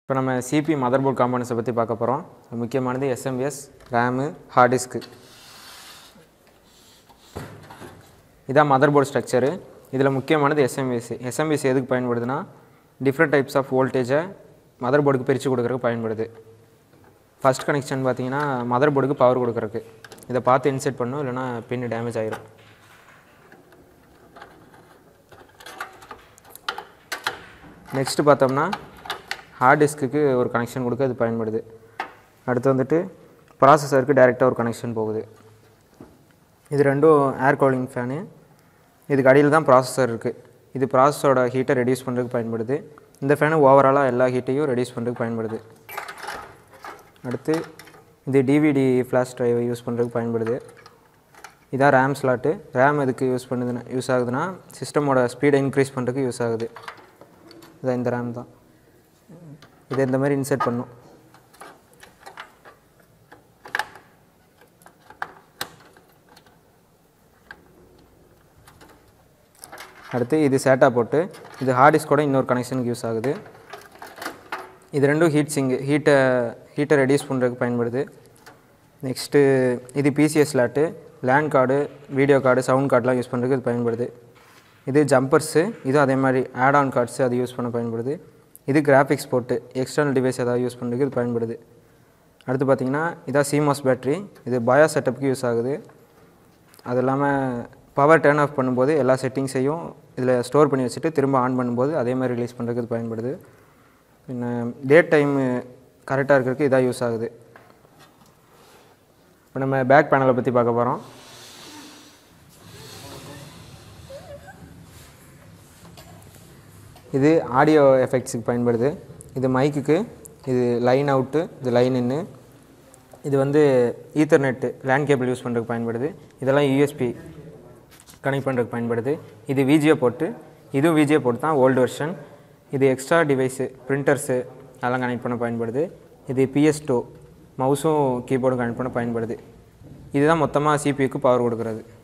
இப்போ நம்ம CP mother board காம்பனன்ஸை பற்றி பார்க்க போகிறோம் முக்கியமானது எஸ்எம்எஸ் ரேமு ஹார்ட் டிஸ்க்கு இதான் மதர் போர்டு ஸ்ட்ரக்சரு இதில் முக்கியமானது எஸ்எம்பிஎஸ் எஸ்எம்பிஎஸ் எதுக்கு பயன்படுதுன்னா டிஃப்ரெண்ட் டைப்ஸ் ஆஃப் வோல்டேஜை மதர் போர்டுக்கு பிரித்து கொடுக்குறதுக்கு பயன்படுது ஃபஸ்ட் கனெக்ஷன் பார்த்தீங்கன்னா மதர் போர்டுக்கு பவர் கொடுக்குறதுக்கு இதை பார்த்து இன்செர்ட் பண்ணும் இல்லைன்னா பின் டேமேஜ் ஆயிரும் நெக்ஸ்ட்டு பார்த்தோம்னா ஹார்ட் டிஸ்க்குக்கு ஒரு கனெக்ஷன் கொடுக்க இது பயன்படுது அடுத்து வந்துட்டு ப்ராசஸருக்கு டைரெக்டாக ஒரு கனெக்ஷன் போகுது இது ரெண்டும் ஏர் கூலிங் ஃபேனு இதுக்கு அடியில் தான் ப்ராசஸர் இருக்குது இது ப்ராசஸோட ஹீட்டை ரெடியூஸ் பண்ணுறதுக்கு பயன்படுது இந்த ஃபேனு ஓவராலாக எல்லா ஹீட்டையும் ரெடியூஸ் பண்ணுறதுக்கு பயன்படுது அடுத்து இது டிவிடி ஃப்ளாஷ் ட்ரைவை யூஸ் பண்ணுறதுக்கு பயன்படுது இதான் ரேம் ஸ்லாட்டு ரேம் எதுக்கு யூஸ் பண்ணுதுன்னா யூஸ் ஆகுதுன்னா சிஸ்டமோட ஸ்பீடை இன்க்ரீஸ் பண்ணுறதுக்கு யூஸ் ஆகுது இதான் இந்த ரேம் தான் இதை இந்த மாதிரி இன்சர்ட் பண்ணும் அடுத்து இது சேட்டா போட்டு இது ஹார்ட் டிஸ்கோட இன்னொரு கனெக்ஷனுக்கு யூஸ் ஆகுது இது ரெண்டும் ஹீட் சிங்கு ஹீட்டை ஹீட்டை ரெடியூஸ் பண்ணுறதுக்கு பயன்படுது நெக்ஸ்ட்டு இது PCI slot LAN card video card sound கார்டெலாம் யூஸ் பண்ணுறதுக்கு இது பயன்படுது இது ஜம்பர்ஸு இது அதே மாதிரி ஆட் ஆன் கார்ட்ஸு அது யூஸ் பண்ண பயன்படுது இது கிராஃபிக்ஸ் போட்டு எக்ஸ்டர்னல் டிவைஸ் ஏதாவது யூஸ் பண்ணுறதுக்கு இது பயன்படுது அடுத்து பார்த்தீங்கன்னா இதான் சிமாஸ் பேட்ரி இது பயோ செட்டப்புக்கு யூஸ் ஆகுது அது இல்லாமல் பவர் டேர்ன் ஆஃப் பண்ணும்போது எல்லா செட்டிங்ஸையும் இதில் ஸ்டோர் பண்ணி வச்சுட்டு திரும்ப ஆன் பண்ணும்போது அதே மாதிரி ரிலீஸ் பண்ணுறதுக்கு இது பயன்படுது பின்ன டேட் டைமு கரெக்டாக இருக்கிறதுக்கு இதாக யூஸ் ஆகுது இப்போ நம்ம பேக் பேனலை பற்றி பார்க்க போகிறோம் இது ஆடியோ எஃபெக்ட்ஸுக்கு பயன்படுது இது மைக்குக்கு இது லைன் அவுட்டு இது லைன் இன்னு இது வந்து ஈத்தர்நெட்டு லேண்ட் கேபிள் யூஸ் பண்ணுறதுக்கு பயன்படுது இதெல்லாம் யூஎஸ்பி கனெக்ட் பண்ணுறதுக்கு பயன்படுது இது விஜிஏ போட்டு இதுவும் விஜிஏ போட்டு தான் ஓல்டு வெர்ஷன் இது எக்ஸ்ட்ரா டிவைஸு பிரிண்டர்ஸு அதெல்லாம் கனெக்ட் பண்ண பயன்படுது இது பிஎஸ் டூ மவுஸும் கீபோர்டும் கனெக்ட் பண்ண பயன்படுது இதுதான் மொத்தமாக சிபியூக்கு பவர் கொடுக்குறது